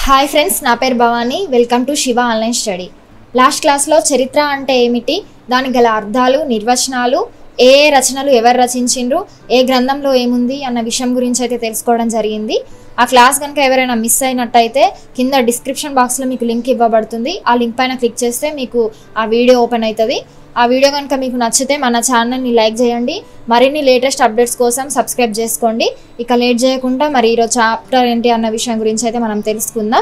hi friends నా పేరు Bhavani welcome to Shiva online study last క్లాస్లో చరిత్ర అంటే ఏమిటి దానికి గల అర్థాలు నిర్వచనాలు ఏ ఏ రచనలు ఎవరు రచించిండ్రు ఏ గ్రంథంలో ఏముంది అన్న విషయం గురించి అయితే తెలుసుకోవడం జరిగింది ఆ క్లాస్ కనుక ఎవరైనా మిస్ అయినట్టయితే కింద డిస్క్రిప్షన్ బాక్స్లో మీకు లింక్ ఇవ్వబడుతుంది ఆ లింక్ పైన క్లిక్ చేస్తే మీకు ఆ వీడియో ఓపెన్ అవుతుంది ఆ వీడియో కనుక మీకు నచ్చితే మన ఛానల్ని లైక్ చేయండి మరిన్ని లేటెస్ట్ అప్డేట్స్ కోసం సబ్స్క్రైబ్ చేసుకోండి ఇక లేట్ చేయకుండా మరి ఈరోజు చాప్టర్ ఏంటి అన్న విషయం గురించి అయితే మనం తెలుసుకుందాం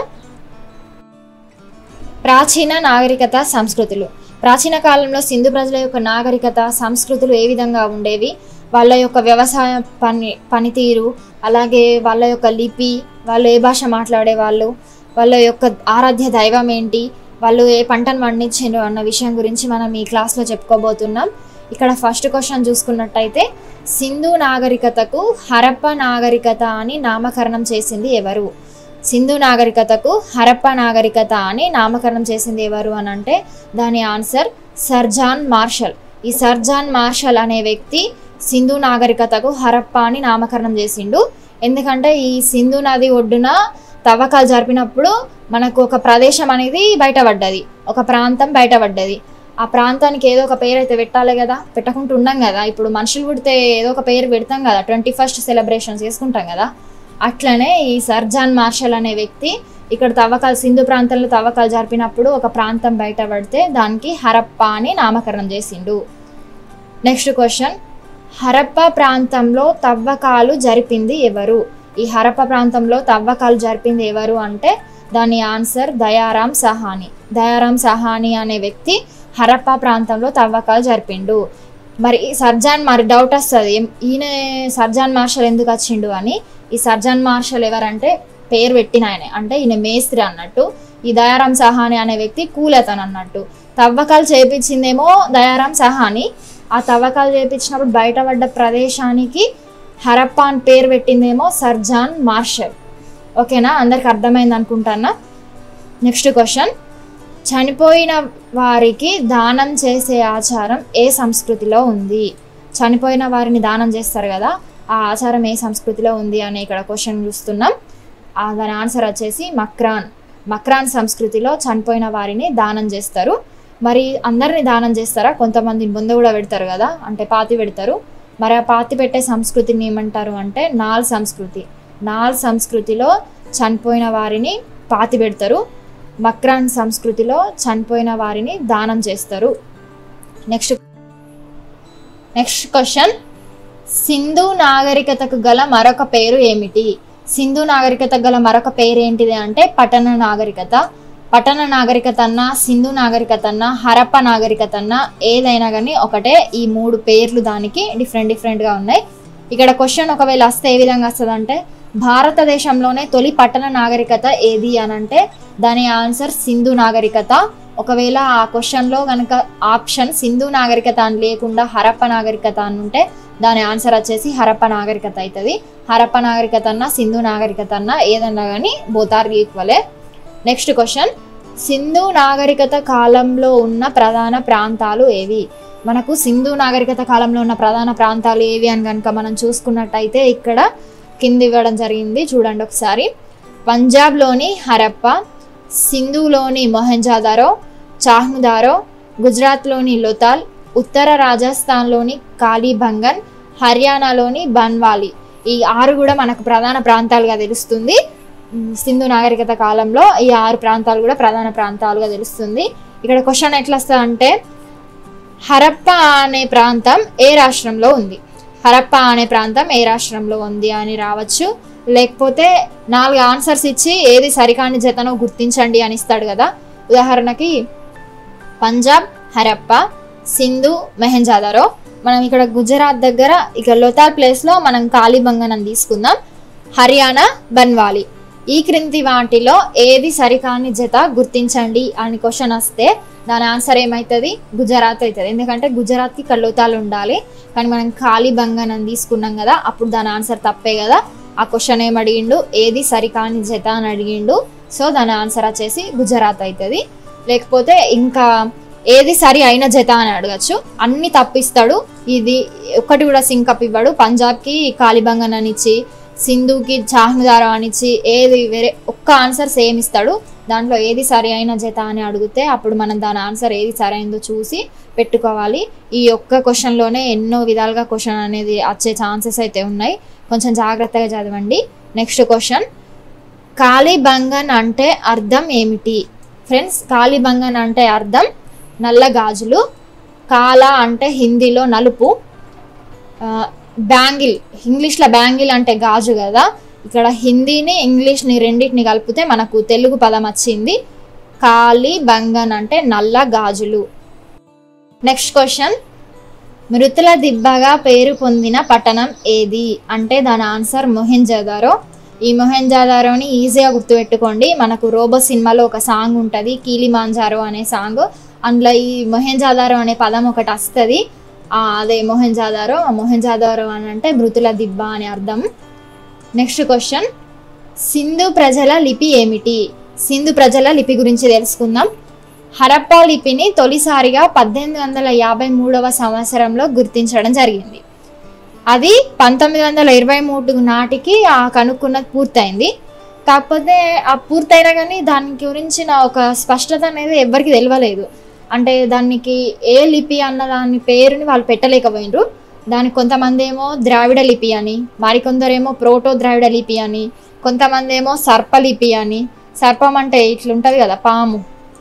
ప్రాచీన నాగరికత సంస్కృతులు ప్రాచీన కాలంలో సింధు ప్రజల యొక్క నాగరికత సంస్కృతులు ఏ విధంగా ఉండేవి వాళ్ళ యొక్క వ్యవసాయ పని పనితీరు అలాగే వాళ్ళ యొక్క లిపి వాళ్ళు ఏ భాష మాట్లాడే వాళ్ళు వాళ్ళ యొక్క ఆరాధ్య దైవం ఏంటి వాళ్ళు ఏ పంటను పండించారు అన్న విషయం గురించి మనం ఈ క్లాస్లో చెప్పుకోబోతున్నాం ఇక్కడ ఫస్ట్ క్వశ్చన్ చూసుకున్నట్టయితే సింధు నాగరికతకు హరప్ప నాగరికత అని నామకరణం చేసింది ఎవరు సింధు నాగరికతకు హరప్ప నాగరికత అని నామకరణం చేసింది ఎవరు అని అంటే దాని ఆన్సర్ సర్జాన్ మార్షల్ ఈ సర్జాన్ మార్షల్ అనే వ్యక్తి సింధు నాగరికతకు హరప్ప అని నామకరణం చేసిండు ఎందుకంటే ఈ సింధు నది ఒడ్డున తవ్వకాలు జరిపినప్పుడు మనకు ఒక ప్రదేశం అనేది బయటపడ్డది ఒక ప్రాంతం బయటపడ్డది ఆ ప్రాంతానికి ఏదో ఒక పేరు అయితే పెట్టాలి కదా పెట్టకుండా ఉండం కదా ఇప్పుడు మనుషులు పుడితే ఏదో ఒక పేరు పెడతాం కదా ట్వంటీ ఫస్ట్ సెలబ్రేషన్స్ చేసుకుంటాం కదా అట్లనే ఈ సర్జాన్ మార్షల్ అనే వ్యక్తి ఇక్కడ తవ్వకాలు సింధు ప్రాంతంలో తవ్వకాలు జరిపినప్పుడు ఒక ప్రాంతం బయటపడితే దానికి హరప్ప అని నామకరణం చేసిండు నెక్స్ట్ క్వశ్చన్ హరప్ప ప్రాంతంలో తవ్వకాలు జరిపింది ఎవరు ఈ హరప్ప ప్రాంతంలో తవ్వకాలు జరిపింది ఎవరు అంటే దాని ఆన్సర్ దయారాం సహాని దయారాం సహాని అనే వ్యక్తి హరప్ప ప్రాంతంలో తవ్వకాలు జరిపిండు మరి ఈ సర్జాన్ మరి డౌట్ వస్తుంది ఈయన సర్జాన్ మార్షల్ ఎందుకు వచ్చిండు అని ఈ సర్జాన్ మార్షల్ ఎవరంటే పేరు పెట్టిన ఆయన అంటే ఈయన మేస్త్రి అన్నట్టు ఈ దయారాం సహాని అనే వ్యక్తి కూలతన్ అన్నట్టు తవ్వకాలు చేపించిందేమో దయారాం సహాని ఆ తవ్వకాలు చేపించినప్పుడు బయటపడ్డ ప్రదేశానికి హరప్ప అని పేరు పెట్టిందేమో సర్జాన్ మార్షల్ ఓకేనా అందరికి అర్థమైంది అనుకుంటానా నెక్స్ట్ క్వశ్చన్ చనిపోయిన వారికి దానం చేసే ఆచారం ఏ సంస్కృతిలో ఉంది చనిపోయిన వారిని దానం చేస్తారు కదా ఆ ఆచారం ఏ సంస్కృతిలో ఉంది అనే ఇక్కడ క్వశ్చన్ చూస్తున్నాం ఆ దాని ఆన్సర్ వచ్చేసి మక్రాన్ మక్రాన్ సంస్కృతిలో చనిపోయిన వారిని దానం చేస్తారు మరి అందరిని దానం చేస్తారా కొంతమంది ముందు కూడా పెడతారు కదా అంటే పాతి పెడతారు మరి ఆ పాతి పెట్టే సంస్కృతిని ఏమంటారు అంటే నాల్ సంస్కృతి నాల్ సంస్కృతిలో చనిపోయిన వారిని పాతి పెడతారు మక్రాన్ సంస్కృతిలో చనిపోయిన వారిని దానం చేస్తారు నెక్స్ట్ నెక్స్ట్ క్వశ్చన్ సింధు నాగరికతకు గల మరొక పేరు ఏమిటి సింధు నాగరికత గల మరొక పేరు ఏంటిది అంటే పట్టణ నాగరికత పట్టణ నాగరికత అన్న సింధు నాగరికత అన్న హరప్ప నాగరికత అన్న ఏదైనా కానీ ఒకటే ఈ మూడు పేర్లు దానికి డిఫరెంట్ డిఫరెంట్గా ఉన్నాయి ఇక్కడ క్వశ్చన్ ఒకవేళ వస్తే ఏ విధంగా వస్తుంది అంటే భారతదేశంలోనే తొలి పట్టణ నాగరికత ఏది అని అంటే దాని ఆన్సర్ సింధు నాగరికత ఒకవేళ ఆ క్వశ్చన్లో కనుక ఆప్షన్ సింధు నాగరికత అని లేకుండా హరప్ప నాగరికత అని ఉంటే దాని ఆన్సర్ వచ్చేసి హరప్ప నాగరికత అవుతుంది హరప్ప నాగరికత అన్న సింధు నాగరికత అన్న ఏదన్నా కానీ బోతార్ ఈక్వలే నెక్స్ట్ క్వశ్చన్ సింధు నాగరికత కాలంలో ఉన్న ప్రధాన ప్రాంతాలు ఏవి మనకు సింధు నాగరికత కాలంలో ఉన్న ప్రధాన ప్రాంతాలు ఏవి అని కనుక మనం చూసుకున్నట్టయితే ఇక్కడ కింది ఇవ్వడం జరిగింది చూడండి ఒకసారి పంజాబ్లోని హరప్ప సింధులోని మొహంజాదారో చాహ్ముదారో గుజరాత్లోని లోతాల్ ఉత్తర రాజస్థాన్లోని కాళీబంగన్ హర్యానాలోని బన్వాలి ఈ ఆరు కూడా మనకు ప్రధాన ప్రాంతాలుగా తెలుస్తుంది సింధు నాగరికత కాలంలో ఈ ఆరు ప్రాంతాలు కూడా ప్రధాన ప్రాంతాలుగా తెలుస్తుంది ఇక్కడ క్వశ్చన్ ఎట్లా వస్తుంది అంటే హరప్ప అనే ప్రాంతం ఏ రాష్ట్రంలో ఉంది హరప్ప అనే ప్రాంతం ఏ రాష్ట్రంలో ఉంది అని రావచ్చు లేకపోతే నాలుగు ఆన్సర్స్ ఇచ్చి ఏది సరికాని జతనో గుర్తించండి అని ఇస్తాడు కదా ఉదాహరణకి పంజాబ్ హరప్ప సింధు మెహంజాదారో మనం ఇక్కడ గుజరాత్ దగ్గర ఇక లోతాల్ ప్లేస్లో మనం కాళీబంగన్ అని తీసుకుందాం హర్యానా బన్వాలి ఈ క్రింది వాటిలో ఏది సరికాని జత గుర్తించండి అని క్వశ్చన్ వస్తే దాని ఆన్సర్ ఏమవుతుంది గుజరాత్ అవుతుంది ఎందుకంటే గుజరాత్కి కల్లోతాలు ఉండాలి కానీ మనం కాళీబంగన్ అని తీసుకున్నాం కదా అప్పుడు దాని ఆన్సర్ తప్పే కదా ఆ క్వశ్చన్ ఏం అడిగిండు ఏది సరికాని జత అని అడిగిండు సో దాని ఆన్సర్ వచ్చేసి గుజరాత్ అవుతుంది లేకపోతే ఇంకా ఏది సరి అయిన జత అని అడగచ్చు అన్ని తప్పిస్తాడు ఇది ఒక్కటి కూడా సింకప్ ఇవ్వడు పంజాబ్కి కాళీబంగన్ అని ఇచ్చి సింధుకి చాహ్నుదారో అనిచ్చి ఏది వేరే ఒక్క ఆన్సర్ సేమ్ ఇస్తాడు దాంట్లో ఏది సరి అయిన జత అని అడిగితే అప్పుడు మనం దాని ఆన్సర్ ఏది సరైందో చూసి పెట్టుకోవాలి ఈ ఒక్క క్వశ్చన్లోనే ఎన్నో విధాలుగా క్వశ్చన్ అనేది వచ్చే ఛాన్సెస్ అయితే ఉన్నాయి కొంచెం జాగ్రత్తగా చదవండి నెక్స్ట్ క్వశ్చన్ కాళీబంగన్ అంటే అర్థం ఏమిటి ఫ్రెండ్స్ కాళీబంగన్ అంటే అర్థం నల్ల గాజులు కాల అంటే హిందీలో నలుపు ఆ, బ్యాంగిల్ ఇంగ్లీష్లో బ్యాంగిల్ అంటే గాజు కదా ఇక్కడ హిందీని ఇంగ్లీష్ని రెండింటిని కలిపితే మనకు తెలుగు పదం వచ్చింది కాళీ బంగన్ అంటే నల్ల గాజులు నెక్స్ట్ క్వశ్చన్ మృతుల దిబ్బగా పేరు పొందిన పట్టణం ఏది అంటే దాని ఆన్సర్ మొహెంజదారో ఈ మొహెంజదారోని ఈజీగా గుర్తుపెట్టుకోండి మనకు రోబో సినిమాలో ఒక సాంగ్ ఉంటుంది కీలిమాంజారో అనే సాంగ్ అందులో ఈ మొహెంజాదారో అనే పదం ఒకటి వస్తుంది అదే మొహెంజాదారో ఆ మొహెంజాదారో అని అంటే మృతుల దిబ్బ అని అర్థం నెక్స్ట్ క్వశ్చన్ సింధు ప్రజల లిపి ఏమిటి సింధు ప్రజల లిపి గురించి తెలుసుకుందాం హరప్పా లిపిని తొలిసారిగా పద్దెనిమిది వందల యాభై మూడవ సంవత్సరంలో గుర్తించడం జరిగింది అది పంతొమ్మిది వందల ఇరవై మూడు నాటికి ఆ కనుక్కున్నది పూర్తయింది కాకపోతే ఆ పూర్తయినా కానీ దాని గురించిన ఒక స్పష్టత అనేది ఎవ్వరికి తెలియలేదు అంటే దానికి ఏ లిపి అన్న దాని పేరుని వాళ్ళు పెట్టలేకపోయినరు దానికి కొంతమంది ఏమో ద్రావిడ లిపి అని మరికొందరేమో ప్రోటో ద్రావిడ లిపి అని కొంతమంది ఏమో సర్పలిపి అని సర్పం అంటే ఇట్లుంటుంది కదా పాము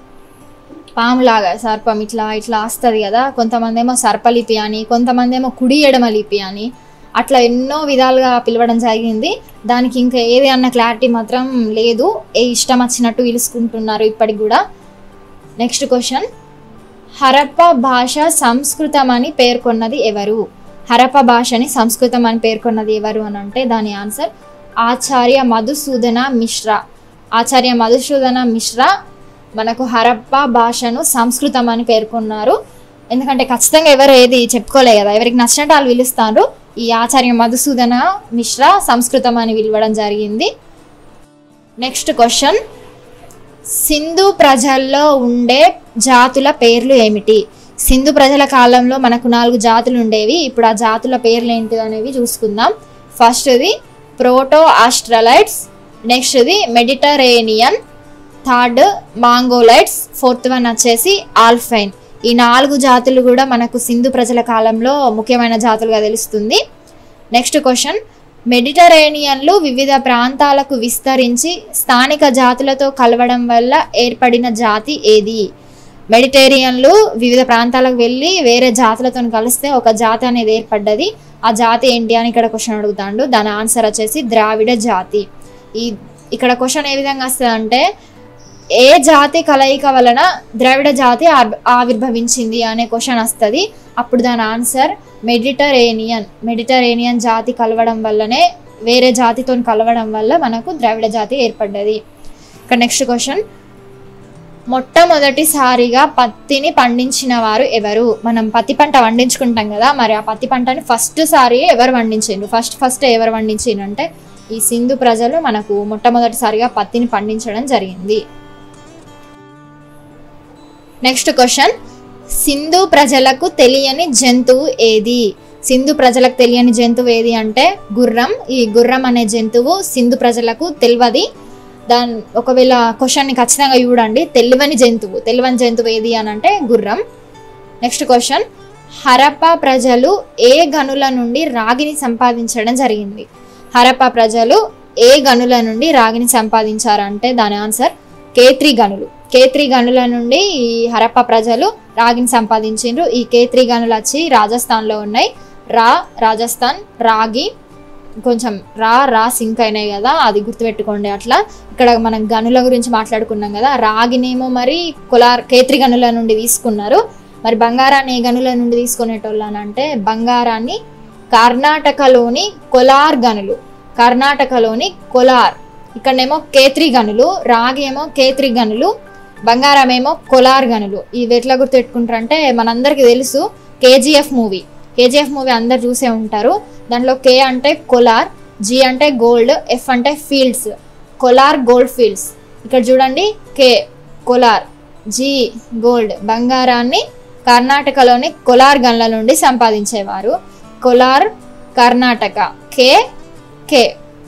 పాములాగా సర్పం ఇట్లా ఇట్లా వస్తుంది కదా కొంతమంది ఏమో సర్పలిపి అని కొంతమంది ఏమో కుడి ఎడమ లిపి అని అట్లా ఎన్నో విధాలుగా పిలవడం జరిగింది దానికి ఇంకా ఏది అన్న క్లారిటీ మాత్రం లేదు ఏ ఇష్టం వచ్చినట్టు పిలుచుకుంటున్నారు ఇప్పటికి కూడా నెక్స్ట్ క్వశ్చన్ హరప్ప భాష సంస్కృతం అని పేర్కొన్నది ఎవరు హరప్ప భాషని సంస్కృతం అని పేర్కొన్నది ఎవరు అని అంటే దాని ఆన్సర్ ఆచార్య మధుసూదన మిశ్రా ఆచార్య మధుసూదన మిశ్రా మనకు హరప్ప భాషను సంస్కృతం అని పేర్కొన్నారు ఎందుకంటే ఖచ్చితంగా ఎవరు ఏది చెప్పుకోలే కదా ఎవరికి నచ్చినట్టు వాళ్ళు పిలుస్తారు ఈ ఆచార్య మధుసూదన మిశ్రా సంస్కృతం అని పిలవడం జరిగింది నెక్స్ట్ క్వశ్చన్ సింధు ప్రజల్లో ఉండే జాతుల పేర్లు ఏమిటి సింధు ప్రజల కాలంలో మనకు నాలుగు జాతులు ఉండేవి ఇప్పుడు ఆ జాతుల పేర్లు ఏంటి అనేవి చూసుకుందాం ఫస్ట్ది ప్రోటో ఆస్ట్రలైట్స్ నెక్స్ట్ది Mediterranean third Mongoloids fourth one వచ్చేసి ఆల్ఫైన్ ఈ నాలుగు జాతులు కూడా మనకు సింధు ప్రజల కాలంలో ముఖ్యమైన జాతులుగా తెలుస్తుంది నెక్స్ట్ క్వశ్చన్ మెడిటరేనియన్లు వివిధ ప్రాంతాలకు విస్తరించి స్థానిక జాతులతో కలవడం వల్ల ఏర్పడిన జాతి ఏది మెడిటేరియన్లు వివిధ ప్రాంతాలకు వెళ్ళి వేరే జాతులతో కలిస్తే ఒక జాతి అనేది ఏర్పడ్డది ఆ జాతి ఏంటి అని ఇక్కడ క్వశ్చన్ అడుగుతాడు దాని ఆన్సర్ వచ్చేసి ద్రావిడ జాతి ఈ ఇక్కడ క్వశ్చన్ ఏ విధంగా వస్తుంది అంటే ఏ జాతి కలయిక వలన ద్రావిడ జాతి ఆర్- ఆవిర్భవించింది అనే క్వశ్చన్ వస్తుంది అప్పుడు దాని ఆన్సర్ మెడిటరేనియన్ మెడిటరేనియన్ జాతి కలవడం వల్లనే వేరే జాతితో కలవడం వల్ల మనకు ద్రావిడ జాతి ఏర్పడ్డది ఇక నెక్స్ట్ క్వశ్చన్ మొట్టమొదటిసారిగా పత్తిని పండించిన వారు ఎవరు మనం పత్తి పంట పండించుకుంటాం కదా మరి ఆ పత్తి పంటని ఫస్ట్ సారి ఎవరు పండించిండ్రు ఫస్ట్ ఫస్ట్ ఎవరు పండించిండ్రు అంటే ఈ సింధు ప్రజలు మనకు మొట్టమొదటిసారిగా పత్తిని పండించడం జరిగింది నెక్స్ట్ క్వశ్చన్ సింధు ప్రజలకు తెలియని జంతువు ఏది సింధు ప్రజలకు తెలియని జంతువు ఏది అంటే గుర్రం ఈ గుర్రం అనే జంతువు సింధు ప్రజలకు తెలియదు దాని ఒకవేళ క్వశ్చన్ని ఖచ్చితంగా చూడండి తెలివని జంతువు తెలివని జంతువు ఏది అని అంటే గుర్రం నెక్స్ట్ క్వశ్చన్ హరప్పా ప్రజలు ఏ గనుల నుండి రాగిని సంపాదించడం జరిగింది హరప్పా ప్రజలు ఏ గనుల నుండి రాగిని సంపాదించారంటే దాని ఆన్సర్ కేత్రి గనులు కేత్రి గనుల నుండి ఈ హరప్ప ప్రజలు రాగిని సంపాదించిండ్రు ఈ కేత్రి గనులు వచ్చి రాజస్థాన్లో ఉన్నాయి రా రాజస్థాన్ రాగి కొంచెం రా రా సింక్ అయినాయి కదా అది గుర్తుపెట్టుకోండి అట్లా ఇక్కడ మనం గనుల గురించి మాట్లాడుకున్నాం కదా రాగినేమో మరి కులార్ కేత్రి గనుల నుండి తీసుకున్నారు మరి బంగారాన్ని ఏ గనుల నుండి తీసుకునేటోళ్ళని అంటే బంగారాన్ని కర్ణాటకలోని కొలార్ గనులు కర్ణాటకలోని కొలార్ ఇక్కడనేమో కేత్రి గనులు రాగి ఏమో కేత్రి గనులు బంగారం ఏమో కొలార్ గనులు ఇవి ఎట్లా గుర్తుపెట్టుకుంటారంటే మనందరికీ తెలుసు కేజీఎఫ్ మూవీ కేజీఎఫ్ మూవీ అందరు చూసే ఉంటారు దాంట్లో కే అంటే కొలార్ జీ అంటే గోల్డ్ ఎఫ్ అంటే ఫీల్డ్స్ కొలార్ గోల్డ్ ఫీల్డ్స్ ఇక్కడ చూడండి కే కొలార్ జీ గోల్డ్ బంగారాన్ని కర్ణాటకలోని కొలార్ గన్ల నుండి సంపాదించేవారు కొలార్ కర్ణాటక కే కే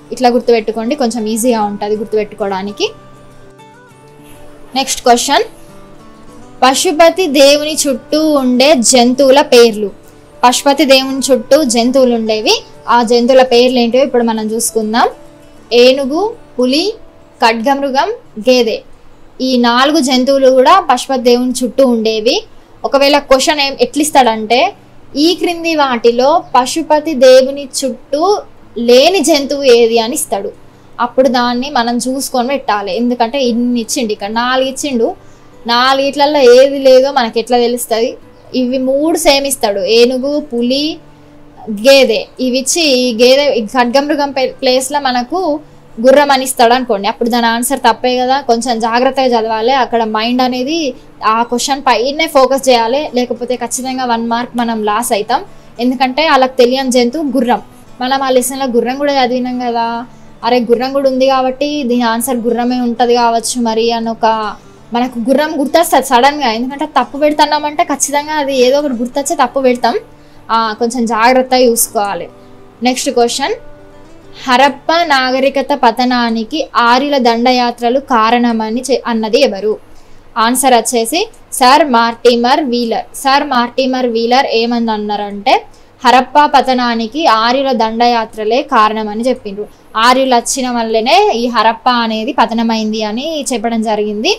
ఇట్లా గుర్తుపెట్టుకోండి కొంచెం ఈజీగా ఉంటుంది గుర్తుపెట్టుకోవడానికి నెక్స్ట్ క్వశ్చన్ పశుపతి దేవుని చుట్టూ ఉండే జంతువుల పేర్లు పశుపతి దేవుని చుట్టూ జంతువులు ఉండేవి ఆ జంతువుల పేర్లు ఏంటివో ఇప్పుడు మనం చూసుకుందాం ఏనుగు పులి ఖడ్గమృగం గేదె ఈ నాలుగు జంతువులు కూడా పశుపతి దేవుని చుట్టూ ఉండేవి ఒకవేళ క్వశ్చన్ ఏం ఎట్లిస్తాడంటే ఈ క్రింది వాటిలో పశుపతి దేవుని చుట్టూ లేని జంతువు ఏది అని ఇస్తాడు అప్పుడు దాన్ని మనం చూసుకొని పెట్టాలి ఎందుకంటే ఇన్ని ఇచ్చిండు ఇక్కడ నాలుగు ఇచ్చిండు నాలుగిట్లలో ఏది లేదో మనకి ఎట్లా తెలుస్తుంది ఇవి మూడు సేమ్ ఇస్తాడు ఏనుగు పులి గేదె ఇవి ఇచ్చి ఈ గేదె ఈ ఖడ్గమృగం ప్లేస్లో మనకు గుర్రం అని ఇస్తాడు అనుకోండి అప్పుడు దాని ఆన్సర్ తప్పే కదా కొంచెం జాగ్రత్తగా చదవాలి అక్కడ మైండ్ అనేది ఆ క్వశ్చన్ పైనే ఫోకస్ చేయాలి లేకపోతే ఖచ్చితంగా వన్ మార్క్ మనం లాస్ అవుతాం ఎందుకంటే వాళ్ళకి తెలియని జంతువు గుర్రం మనం ఆ లెసన్లో గుర్రం కూడా చదివినాం కదా అరే గుర్రం కూడా ఉంది కాబట్టి దీని ఆన్సర్ గుర్రమే ఉంటుంది కావచ్చు మరి అని ఒక మనకు గుర్రం గుర్తొస్తుంది సడన్గా ఎందుకంటే తప్పు పెడుతున్నామంటే ఖచ్చితంగా అది ఏదో ఒకటి గుర్తొచ్చే తప్పు పెడతాం ఆ, కొంచెం జాగ్రత్తగా చూసుకోవాలి నెక్స్ట్ క్వశ్చన్ హరప్ప నాగరికత పతనానికి ఆర్యుల దండయాత్రలు కారణమని చె- అన్నది ఎవరు ఆన్సర్ వచ్చేసి sir Mortimer Wheeler sir Mortimer Wheeler ఏమని అన్నారంటే హరప్ప పతనానికి ఆర్యుల దండయాత్రలే కారణమని చెప్పిండ్రు ఆర్యులు వచ్చిన వల్లనే ఈ హరప్ప అనేది పతనమైంది అని చెప్పడం జరిగింది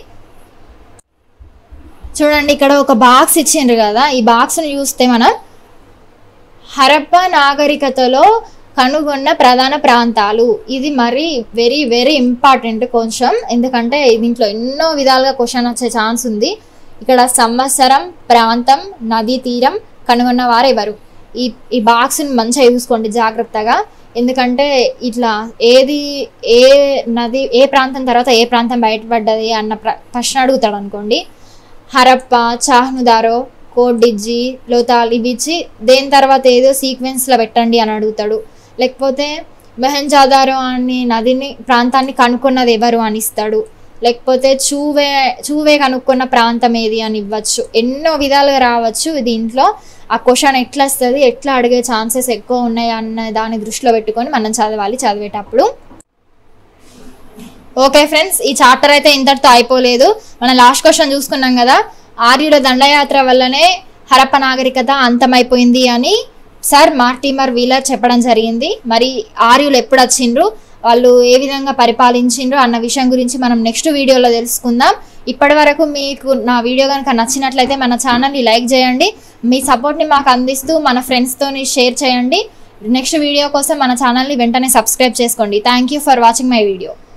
చూడండి ఇక్కడ ఒక బాక్స్ ఇచ్చిండ్రు కదా ఈ బాక్స్ని చూస్తే మనం హరప్ప నాగరికతలో కనుగొన్న ప్రధాన ప్రాంతాలు ఇది మరి వెరీ వెరీ ఇంపార్టెంట్ కొంచెం ఎందుకంటే దీంట్లో ఎన్నో విధాలుగా క్వశ్చన్ వచ్చే ఛాన్స్ ఉంది ఇక్కడ సంవత్సరం ప్రాంతం నదీ తీరం కనుగొన్న వారు ఎవరు ఈ ఈ బాక్స్ని మంచిగా చూసుకోండి జాగ్రత్తగా ఎందుకంటే ఇట్లా ఏది ఏ నది ఏ ప్రాంతం తర్వాత ఏ ప్రాంతం బయటపడ్డది అన్న ప్ర ప్రశ్న అడుగుతాడు అనుకోండి హరప్ప చాహ్నుదారో కోడిజ్జి లోతాల్ ఇవి ఇచ్చి దేని తర్వాత ఏదో సీక్వెన్స్లో పెట్టండి అని అడుగుతాడు లేకపోతే మెహంజాదారో అని నదిని ప్రాంతాన్ని కనుక్కున్నది ఎవరు అని ఇస్తాడు లేకపోతే చూవే చూవే కనుక్కున్న ప్రాంతం ఏది అని ఇవ్వచ్చు ఎన్నో విధాలుగా రావచ్చు దీంట్లో ఆ క్వశ్చన్ ఎట్లా వస్తుంది ఎట్లా అడిగే ఛాన్సెస్ ఎక్కువ ఉన్నాయి అన్న దాన్ని దృష్టిలో పెట్టుకొని మనం చదవాలి చదివేటప్పుడు ఓకే ఫ్రెండ్స్ ఈ చాప్టర్ అయితే ఇంతటితో అయిపోలేదు మనం లాస్ట్ క్వశ్చన్ చూసుకున్నాం కదా ఆర్యుల దండయాత్ర వల్లనే హరప్ప నాగరికత అంతమైపోయింది అని సార్ మార్టిమర్ వీలర్ చెప్పడం జరిగింది మరి ఆర్యులు ఎప్పుడు వచ్చిండ్రు వాళ్ళు ఏ విధంగా పరిపాలించిండ్రు అన్న విషయం గురించి మనం నెక్స్ట్ వీడియోలో తెలుసుకుందాం ఇప్పటి వరకు మీకు నా వీడియో కనుక నచ్చినట్లయితే మన ఛానల్ని లైక్ చేయండి మీ సపోర్ట్ని మాకు అందిస్తూ మన ఫ్రెండ్స్తోని షేర్ చేయండి నెక్స్ట్ వీడియో కోసం మన ఛానల్ని వెంటనే సబ్స్క్రైబ్ చేసుకోండి thank you for watching my video